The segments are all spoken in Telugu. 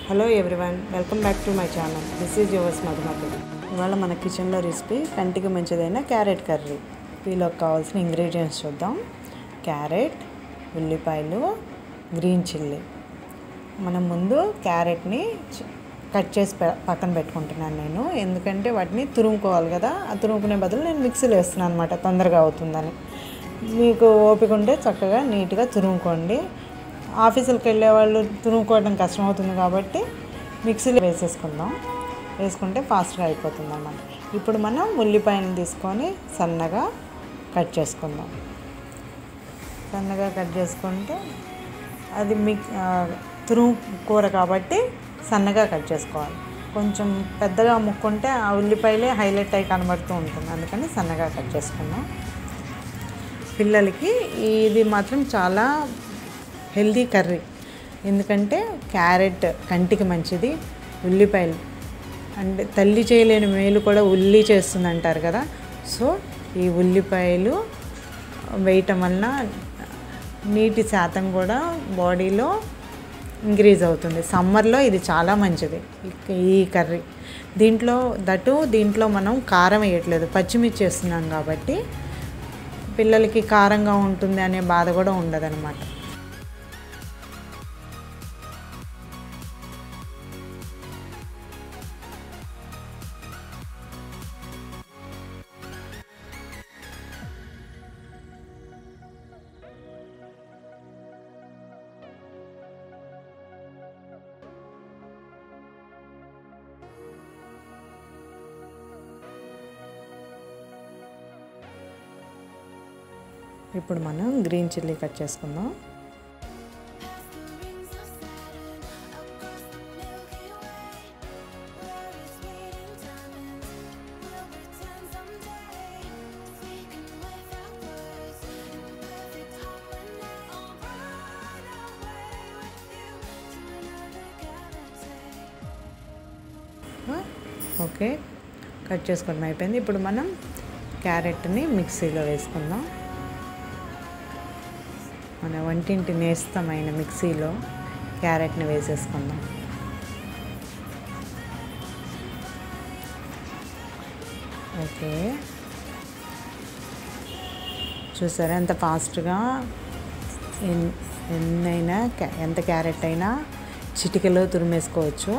Hello everyone welcome back to my channel this is yours Madhumathi ఇవాళ మన కిచెన్లో రెసిపీ కంటికి మంచిదైన క్యారెట్ కర్రీ వీళ్ళకి కావాల్సిన ఇంగ్రీడియంట్స్ చూద్దాం క్యారెట్ ఉల్లిపాయలు గ్రీన్ చిల్లీ మనం ముందు క్యారెట్ని చ- కట్ చేసి పె- పక్కన పెట్టుకుంటున్నాను నేను ఎందుకంటే వాటిని తురుముకోవాలి కదా ఆ తురుముకునే బదులు నేను మిక్సీలో వేస్తున్నాను అనమాట తొందరగా అవుతుందని మీకు ఓపిక ఉంటే చక్కగా నీట్గా తురుముకోండి ఆఫీసులకు వెళ్ళే వాళ్ళు తురుముకోవడం కష్టం అవుతుంది కాబట్టి మిక్సీలో వేసేసుకుందాం వేసుకుంటే ఫాస్ట్గా అయిపోతుంది అన్నమాట ఇప్పుడు మనం ఉల్లిపాయను తీసుకొని సన్నగా కట్ చేసుకుందాం సన్నగా కట్ చేసుకుంటే అది మిక్ ఆ, తురుము కూర కాబట్టి సన్నగా కట్ చేసుకోవాలి కొంచెం పెద్దగా ముక్కుంటే ఆ ఉల్లిపాయలే హైలైట్ అయి కనబడుతూ ఉంటుంది అందుకని సన్నగా కట్ చేసుకున్నాం పిల్లలకి ఇది మాత్రం చాలా హెల్దీ కర్రీ ఎందుకంటే క్యారెట్ కంటికి మంచిది ఉల్లిపాయలు అంటే తల్లి చేయలేని మేలు కూడా ఉల్లి చేస్తుంది అంటారు కదా సో ఈ ఉల్లిపాయలు వేయటం వలన నీటి శాతం కూడా బాడీలో ఇంక్రీజ్ అవుతుంది సమ్మర్లో ఇది చాలా మంచిది ఈ- ఈ కర్రీ దీంట్లో దటు దీంట్లో మనం కారం వేయట్లేదు పచ్చిమిర్చి వేస్తున్నాం కాబట్టి పిల్లలకి కారంగా ఉంటుంది అనే బాధ కూడా ఉండదన్నమాట ఇప్పుడు మనం గ్రీన్ చిల్లీ కట్ చేసుకుందాం ఓకే కట్ చేసుకోవడం అయిపోయింది ఇప్పుడు మనం క్యారెట్ని మిక్సీలో వేసుకుందాం మన వంటింటి నేస్తమైన మిక్సీలో క్యారెట్ని వేసేసుకుందాం ఓకే చూసారా ఎంత ఫాస్ట్గా ఎన్- ఎన్నైనా క్యా- ఎంత క్యారెట్ అయినా చిటికెలో తురిమేసుకోవచ్చు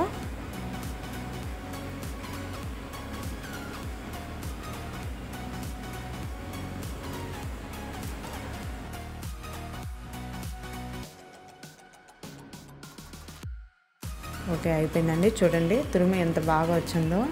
ఓకే అయిపోయిందండి చూడండి తురుము ఎంత బాగా వచ్చిందో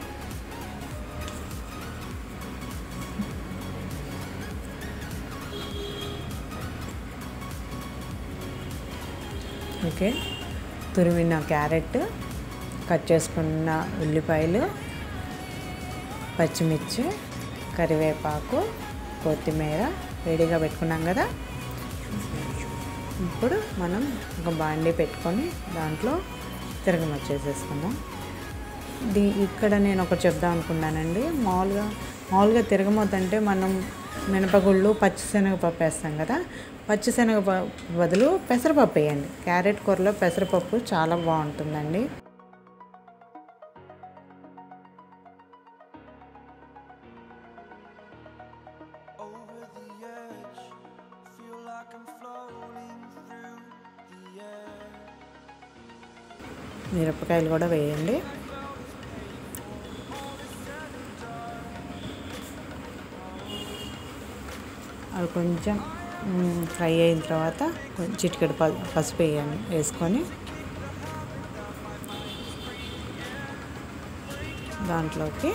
ఓకే తురిమిన క్యారెట్ కట్ చేసుకున్న ఉల్లిపాయలు పచ్చిమిర్చి కరివేపాకు కొత్తిమీర వేడిగా పెట్టుకున్నాం కదా ఇప్పుడు మనం ఒక బాండీ పెట్టుకొని దాంట్లో తిరగమచ్చ చేసేసుకుందాం దీ ఇక్కడ నేను ఒకటి చెప్దాం అనుకున్నానండి మామూలుగా మామూలుగా తిరగమొద్దు అంటే మనం మినపగుళ్ళు పచ్చిశనగపప్పు వేస్తాం కదా పచ్చిశనగ బదులు పెసరపప్పు వేయండి క్యారెట్ కూరలో పెసరపప్పు చాలా బాగుంటుందండి over the edge. Feel like I'm floating through the air. మిరపకాయలు కూడా వేయండి అవి కొంచెం మ్, ఫ్రై అయిన తర్వాత కొంచెం చిటికెడు ప పసుపు వేయండి వేసుకొని దాంట్లోకి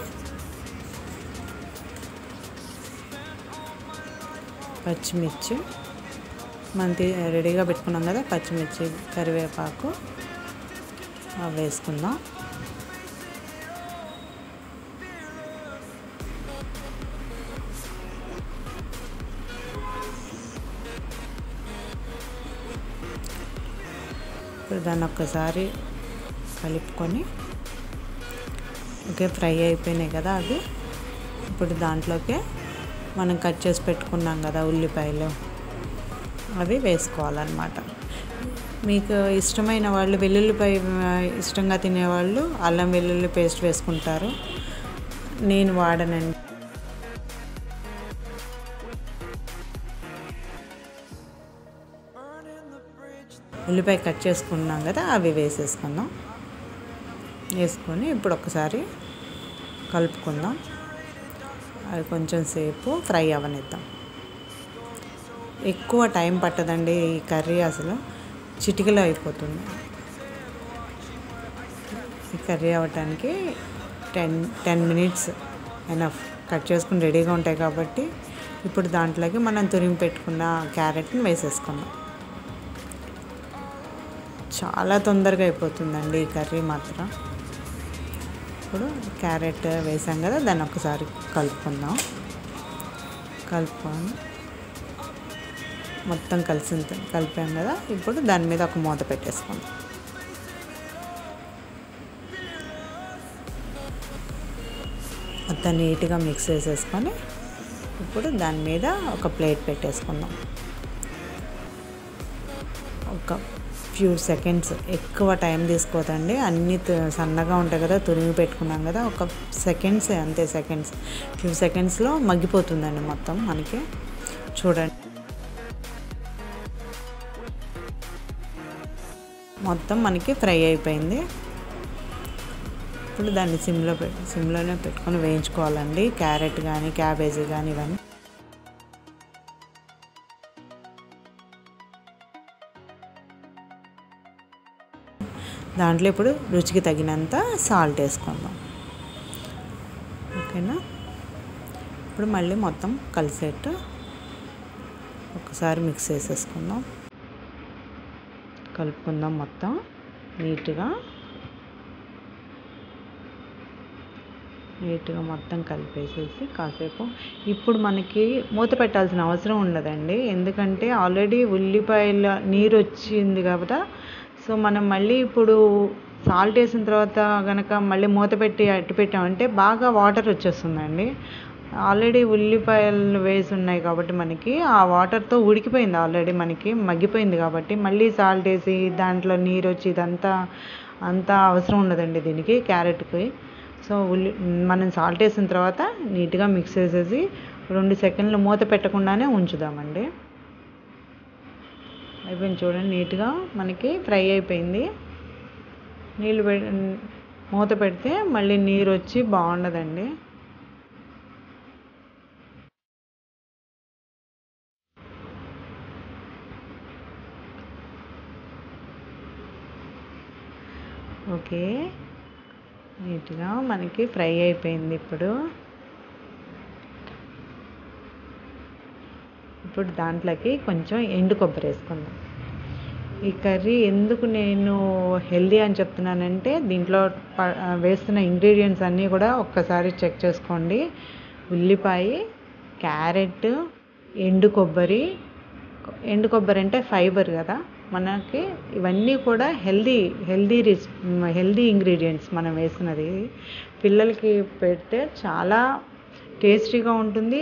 పచ్చిమిర్చి మంతి రెడీగా పెట్టుకున్నాం కదా పచ్చిమిర్చి కరివేపాకు అవి వేసుకుందాం ఇప్పుడు దాన్ని ఒక్కసారి కలుపుకొని ఓకే ఫ్రై అయిపోయినాయి కదా అవి ఇప్పుడు దాంట్లోకే మనం కట్ చేసి పెట్టుకున్నాం కదా ఉల్లిపాయలు అవి వేసుకోవాలన్నమాట మీకు ఇష్టమైన వాళ్ళు వెల్లుల్లిపై ఆ, ఇష్టంగా తినేవాళ్ళు అల్లం వెల్లుల్లి పేస్ట్ వేసుకుంటారు నేను వాడనండి Burning the bridge ఉల్లిపాయ కట్ చేసుకున్నాం కదా అవి వేసేసుకుందాం వేసుకొని ఇప్పుడు ఒకసారి కలుపుకుందాం అది కొంచెం సేపు ఫ్రై అవ్వనిద్దాం ఎక్కువ టైం పట్టదండి ఈ కర్రీ అసలు చిటికలో అయిపోతుంది ఈ కర్రీ అవ్వటానికి ten ten minutes enough cut చేసుకుని రెడీగా ఉంటాయి కాబట్టి ఇప్పుడు దాంట్లోకి మనం తురిమి పెట్టుకున్న క్యారెట్ని వేసేసుకుందాం చాలా తొందరగా అయిపోతుందండి ఈ కర్రీ మాత్రం ఇప్పుడు క్యారెట్ వేసాం కదా దాన్ని ఒకసారి కలుపుకుందాం కలుపుకొని మొత్తం కలిసి కలిపాం కదా ఇప్పుడు దాని మీద ఒక మూత పెట్టేసుకుందాం మొత్తం నీట్గా మిక్స్ చేసేసుకొని ఇప్పుడు దాని మీద ఒక ప్లేట్ పెట్టేసుకుందాం ఒక ఫ్యూ సెకండ్స్ ఎక్కువ టైం తీసుకోదండి అన్నీ త- సన్నగా ఉంటాయి కదా తురిమి పెట్టుకున్నాం కదా ఒక సెకండ్స్ అంతే సెకండ్స్ ఫ్యూ సెకండ్స్లో మగ్గిపోతుందండి మొత్తం మనకి చూడండి మొత్తం మనకి ఫ్రై అయిపోయింది ఇప్పుడు దాన్ని సిమ్లో పెట్టి సిమ్లోనే పెట్టుకొని వేయించుకోవాలండి క్యారెట్ కానీ క్యాబేజీ కానీ ఇవన్నీ దాంట్లో ఇప్పుడు రుచికి తగినంత సాల్ట్ వేసుకుందాం ఓకేనా ఇప్పుడు మళ్ళీ మొత్తం కలిసేట్టు ఒకసారి మిక్స్ చేసేసుకుందాం కలుపుకుందాం మొత్తం నీట్గా నీట్గా మొత్తం కలిపేసేసి కాసేపు ఇప్పుడు మనకి మూత పెట్టాల్సిన అవసరం ఉండదండి ఎందుకంటే ఆల్రెడీ ఉల్లిపాయల నీరు వచ్చింది కదా సో మనం మళ్ళీ ఇప్పుడు సాల్ట్ వేసిన తర్వాత కనుక మళ్ళీ మూత పెట్టి అట్టు పెట్టామంటే బాగా వాటర్ వచ్చేస్తుందండి ఆల్రెడీ ఉల్లిపాయలు వేసి ఉన్నాయి కాబట్టి మనకి ఆ వాటర్తో ఉడికిపోయింది ఆల్రెడీ మనకి మగ్గిపోయింది కాబట్టి మళ్ళీ సాల్ట్ వేసి దాంట్లో నీరు వచ్చి ఇదంతా అంతా అవసరం ఉండదండి దీనికి క్యారెట్కి సో ఉల్లి మనం సాల్ట్ వేసిన తర్వాత నీట్గా మిక్స్ చేసేసి రెండు సెకండ్లు మూత పెట్టకుండానే ఉంచుదామండి అయిపోయింది చూడండి నీట్గా మనకి ఫ్రై అయిపోయింది నీళ్ళు పె మూత పెడితే మళ్ళీ నీరు వచ్చి బాగుండదండి ఓకే నీట్గా మనకి ఫ్రై అయిపోయింది ఇప్పుడు ఇప్పుడు దాంట్లోకి కొంచెం ఎండు కొబ్బరి వేసుకుందాం ఈ కర్రీ ఎందుకు నేను హెల్దీ అని చెప్తున్నానంటే దీంట్లో ప- వేస్తున్న ఇంగ్రీడియంట్స్ అన్నీ కూడా ఒక్కసారి చెక్ చేసుకోండి ఉల్లిపాయ క్యారెట్ ఎండు కొబ్బరి ఎండు కొబ్బరి అంటే ఫైబర్ కదా మనకి ఇవన్నీ కూడా హెల్దీ హెల్దీ రిస్ హెల్దీ ఇంగ్రీడియంట్స్ మనం వేసినది పిల్లలకి పెడితే చాలా టేస్టీగా ఉంటుంది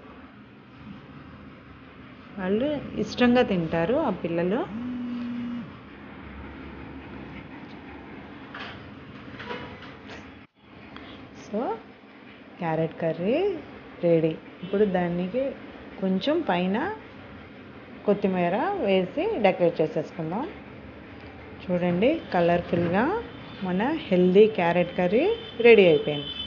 వాళ్ళు ఇష్టంగా తింటారు ఆ పిల్లలు సో క్యారెట్ కర్రీ రెడీ ఇప్పుడు దానికి కొంచెం పైన కొత్తిమీర వేసి డెకరేట్ చేసేసుకుందాం చూడండి కలర్ఫుల్గా మన హెల్దీ క్యారెట్ కర్రీ రెడీ అయిపోయింది